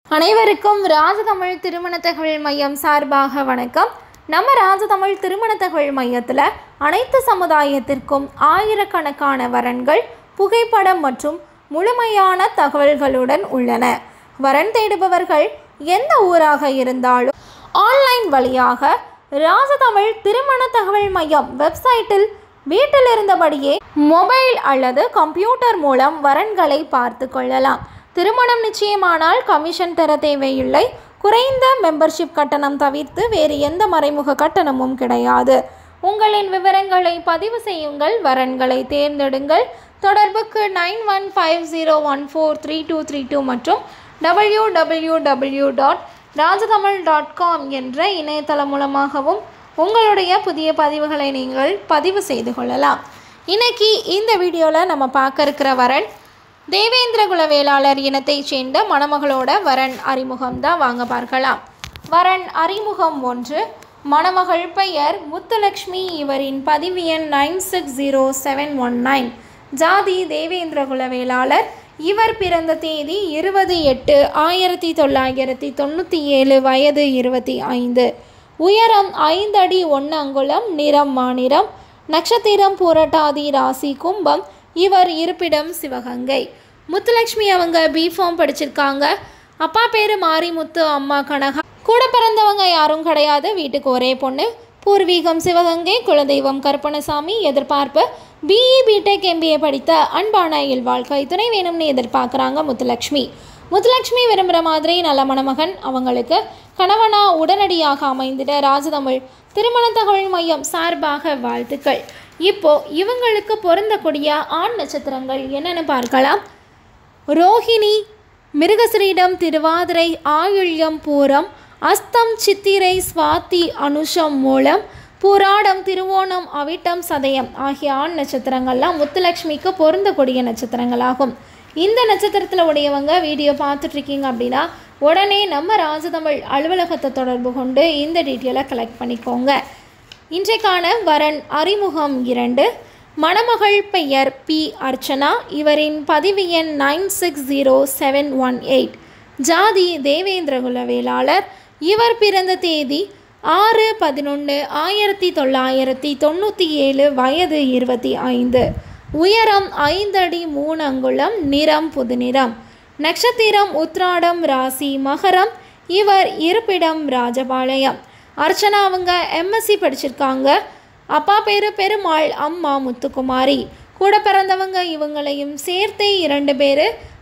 அனைவருக்கும் ராஜதமிழ் திருமண தகவல் மையம் சார்பாக வணக்கம் நம்ம ராஜதமிழ் திருமண தகவல் மையத்தில் அனைத்து சமுதாயத்திற்கும் ஆயிரக்கணக்கான வரன்கள் புகைப்படம் மற்றும் முழுமையான தகவல்களுடன் உள்ளன வரன் தேடுபவர்கள் எந்த ஊராக இருந்தாலும் ஆன்லைன் வழியாக ராஜதமிழ் திருமண தகவல் மையம் வெப்சைட்டில் வீட்டில் இருந்தபடியே மொபைல் அல்லது கம்ப்யூட்டர் மூலம் வரன்களை பார்த்து கொள்ளலாம் திருமணம் நிச்சயமானால் கமிஷன் தர தேவையில்லை குறைந்த மெம்பர்ஷிப் கட்டணம் தவிர்த்து வேறு எந்த மறைமுக கட்டணமும் கிடையாது உங்களின் விவரங்களை பதிவு செய்யுங்கள் வரன்களை தேர்ந்தெடுங்கள் தொடர்புக்கு nine one five zero one four three two three two மற்றும் W W W dot Rajatamil dot com என்ற இணையதளம் மூலமாகவும் உங்களுடைய புதிய பதிவுகளை நீங்கள் பதிவு செய்து கொள்ளலாம் இன்னைக்கு இந்த வீடியோவில் நம்ம பார்க்க இருக்கிற வரன் தேவேந்திர குல வேளாளர் இனத்தைச் சேர்ந்த மணமகளோட வரன் அறிமுகம் தான் வாங்க பார்க்கலாம் வரன் அறிமுகம் ஒன்று மணமகள் பெயர் முத்துலக்ஷ்மி இவரின் பதிவு எண் nine six zero seven one nine ஜாதி தேவேந்திர குல வேளாளர் இவர் பிறந்த தேதி இருபது எட்டு ஆயிரத்தி தொள்ளாயிரத்தி தொண்ணூற்றி ஏழு வயது இருபத்தி ஐந்து உயரம் ஐந்து அடி ஒன்று அங்குலம் நிறம் மாநிறம் நட்சத்திரம் பூரட்டாதி ராசி கும்பம் இவர் இருப்பிடம் சிவகங்கை முத்துலட்சுமி அவங்க பிஃபார்ம் படிச்சிருக்காங்க அப்பா பேர் மாரிமுத்து அம்மா கனகா கூட பிறந்தவங்க யாரும் கிடையாது வீட்டுக்கு ஒரே பொண்ணு பூர்வீகம் சிவகங்கை குலதெய்வம் கருப்பணசாமி எதிர்பார்ப்பு பிஇ பிடெக் எம்பிஏ படித்த அன்பான இல்வாழ்க்கை துணை வேணும்னு எதிர்பார்க்குறாங்க முத்துலட்சுமி முத்துலட்சுமி விரும்புகிற மாதிரி நல்ல மணமகன் அவங்களுக்கு கணவனா உடனடியாக அமைந்திட ராஜதமிழ் திருமண தகவல் மையம் சார்பாக வாழ்த்துக்கள் இப்போ இவங்களுக்கு பொருந்தக்கூடிய ஆண் நட்சத்திரங்கள் என்னென்னு பார்க்கலாம் ரோஹிணி மிருகசிரீடம் திருவாதிரை ஆயுள்யம் பூரம் அஸ்தம் சித்திரை சுவாதி அனுஷம் மூலம் பூராடம் திருவோணம் அவிட்டம் சதயம் ஆகிய ஆண் நட்சத்திரங்கள்லாம் முத்துலட்சுமிக்கு பொருந்தக்கூடிய நட்சத்திரங்களாகும் இந்த நட்சத்திரத்தில் உடையவங்க வீடியோ பார்த்துட்ருக்கீங்க அப்படின்னா உடனே நம்ம ராஜதமிழ் அலுவலகத்தை தொடர்பு கொண்டு இந்த டீட்டெயிலை கலெக்ட் பண்ணிக்கோங்க இன்றைக்கான வரன் அறிமுகம் இரண்டு மணமகள் பெயர் பி அர்ச்சனா இவரின் பதிவு எண் nine six zero seven one eight ஜாதி தேவேந்திரகுல வேளாளர் இவர் பிறந்த தேதி ஆறு பதினொன்று ஆயிரத்தி தொள்ளாயிரத்தி தொண்ணூற்றி ஏழு வயது இருபத்தி ஐந்து உயரம் ஐந்தடி மூணு அங்குலம் நிறம் புதுநிறம் நட்சத்திரம் உத்ராடம் ராசி மகரம் இவர் இருப்பிடம் ராஜபாளையம் அர்ச்சனா அவங்க எம்எஸ்சி படிச்சிருக்காங்க அப்பா பேர் பெருமாள் அம்மா முத்துக்குமாரி கூட பிறந்தவங்க இவங்களையும் சேர்த்தே இரண்டு பேர்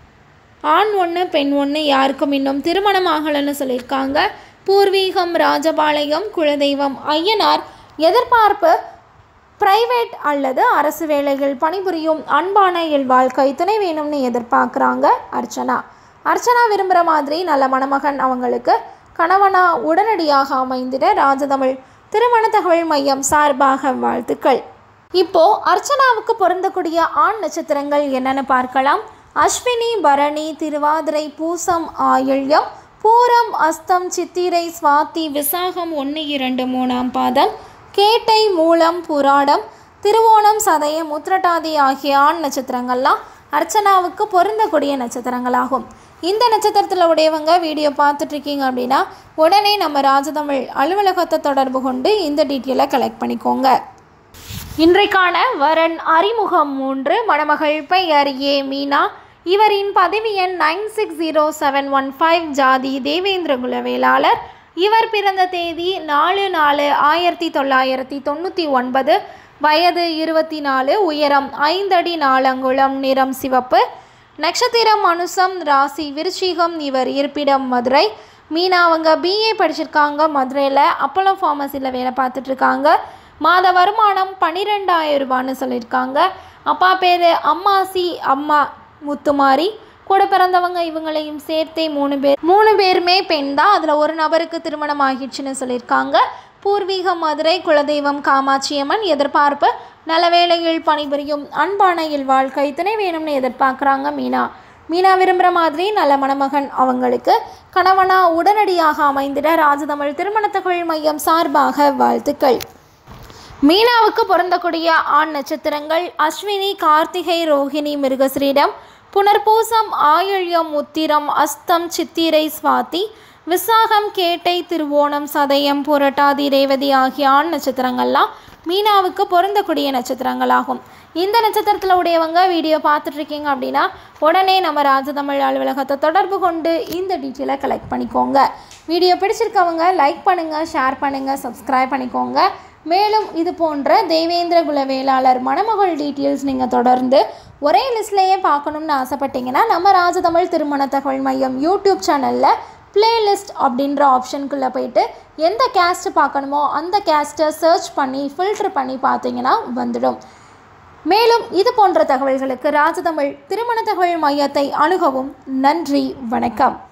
ஆண் ஒன்று பெண் ஒன்று யாருக்கும் இன்னும் திருமணம் ஆகலைன்னு சொல்லியிருக்காங்க பூர்வீகம் ராஜபாளையம் குலதெய்வம் ஐயனார் எதிர்பார்ப்பு பிரைவேட் அல்லது அரசு வேலைகள் பணிபுரியும் அன்பான இல்வாழ்க்கை துணை வேணும்னு எதிர்பார்க்குறாங்க அர்ச்சனா அர்ச்சனா விரும்புகிற மாதிரி நல்ல மணமகன் அவங்களுக்கு கணவனா உடனடியாக அமைந்திட ராஜதமிழ் திருமண தகவல் மையம் சார்பாக வாழ்த்துக்கள் இப்போ அர்ச்சனாவுக்கு பொருந்தக்கூடிய ஆண் நட்சத்திரங்கள் என்னன்னு பார்க்கலாம் அஸ்வினி பரணி திருவாதிரை பூசம் ஆயில்யம் பூரம் அஸ்தம் சித்திரை சுவாதி விசாகம் ஒன்று இரண்டு மூணாம் பாதம் கேட்டை மூலம் புராடம் திருவோணம் சதயம் உத்திரட்டாதி ஆகிய ஆண் நட்சத்திரங்கள்லாம் அர்ச்சனாவுக்கு பொருந்தக்கூடிய நட்சத்திரங்களாகும் இந்த நட்சத்திரத்தில் உடையவங்க வீடியோ பார்த்துட்ருக்கீங்க அப்படின்னா உடனே நம்ம ராஜதமிழ் அலுவலகத்தை தொடர்பு கொண்டு இந்த டீட்டெயிலை கலெக்ட் பண்ணிக்கோங்க இன்றைக்கான வரன் அறிமுகம் மூன்று மணமகள் பெயர் ஏ மீனா இவரின் பதவி எண் nine six zero seven one five ஜாதி தேவேந்திர குலவேளாளர் இவர் பிறந்த தேதி நாலு நாலு ஆயிரத்தி தொள்ளாயிரத்தி தொண்ணூற்றி ஒன்பது வயது இருபத்தி நாலு உயரம் ஐந்தடி நாலங்குளம் நிறம் சிவப்பு நட்சத்திரம் அனுசம் ராசி விருச்சிகம் இவர் இருப்பிடம் மதுரை மீனா அவங்க பிஏ படிச்சிருக்காங்க மதுரையில் அப்போலோ ஃபார்மசியில் வேலை பார்த்துட்ருக்காங்க மாத வருமானம் பன்னிரெண்டாயிரம் ரூபான்னு சொல்லியிருக்காங்க அப்பா பேர் அம்மாசி அம்மா முத்துமாரி கூட பிறந்தவங்க இவங்களையும் சேர்த்தே மூணு பேர் மூணு பேருமே பெண் தான் அதில் ஒரு நபருக்கு திருமணம் ஆகிடுச்சுன்னு சொல்லியிருக்காங்க பூர்வீக மதுரை குலதெய்வம் காமாட்சியம்மன் எதிர்பார்ப்பு நல்ல வேலையில் பணிபுரியும் அன்பான வாழ்க்கை துணை வேணும்னு எதிர்பார்க்குறாங்க மீனா மீனா விரும்புகிற மாதிரி நல்ல மணமகன் அவங்களுக்கு கணவனா உடனடியாக அமைந்திட ராஜதமிழ் திருமண தகவல் மையம் சார்பாக வாழ்த்துக்கள் மீனாவுக்கு பொருந்தக்கூடிய ஆண் நட்சத்திரங்கள் அஸ்வினி கார்த்திகை ரோஹிணி மிருகஸ்ரீடம் புனர்பூசம் ஆயில்யம் உத்திரம் அஸ்தம் சித்திரை சுவாதி விசாகம் கேட்டை திருவோணம் சதயம் புரட்டாதி ரேவதி ஆகிய ஆண் நட்சத்திரங்கள்லாம் மீனாவுக்கு பொருந்தக்கூடிய நட்சத்திரங்களாகும் இந்த நட்சத்திரத்தில் உடையவங்க வீடியோ பார்த்துட்ருக்கீங்க அப்படின்னா உடனே நம்ம ராஜதமிழ் அலுவலகத்தை தொடர்பு கொண்டு இந்த டீட்டெயிலை கலெக்ட் பண்ணிக்கோங்க வீடியோ பிடிச்சிருக்கவங்க லைக் பண்ணுங்கள் ஷேர் பண்ணுங்கள் சப்ஸ்கிரைப் பண்ணிக்கோங்க மேலும் இது போன்ற தேவேந்திர குல வேளாளர் மணமகள் டீட்டெயில்ஸ் நீங்கள் தொடர்ந்து ஒரே லிஸ்ட்லேயே பார்க்கணும்னு ஆசைப்பட்டீங்கன்னா நம்ம ராஜதமிழ் திருமண தகவல் மையம் யூடியூப் சேனலில் பிளேலிஸ்ட் அப்படின்ற ஆப்ஷனுக்குள்ளே போயிட்டு எந்த கேஸ்ட்டு பார்க்கணுமோ அந்த கேஸ்ட்டை சர்ச் பண்ணி ஃபில்டர் பண்ணி பார்த்தீங்கன்னா வந்துடும் மேலும் இது போன்ற தகவல்களுக்கு ராஜதமிழ் திருமண தகவல் மையத்தை அணுகவும் நன்றி வணக்கம்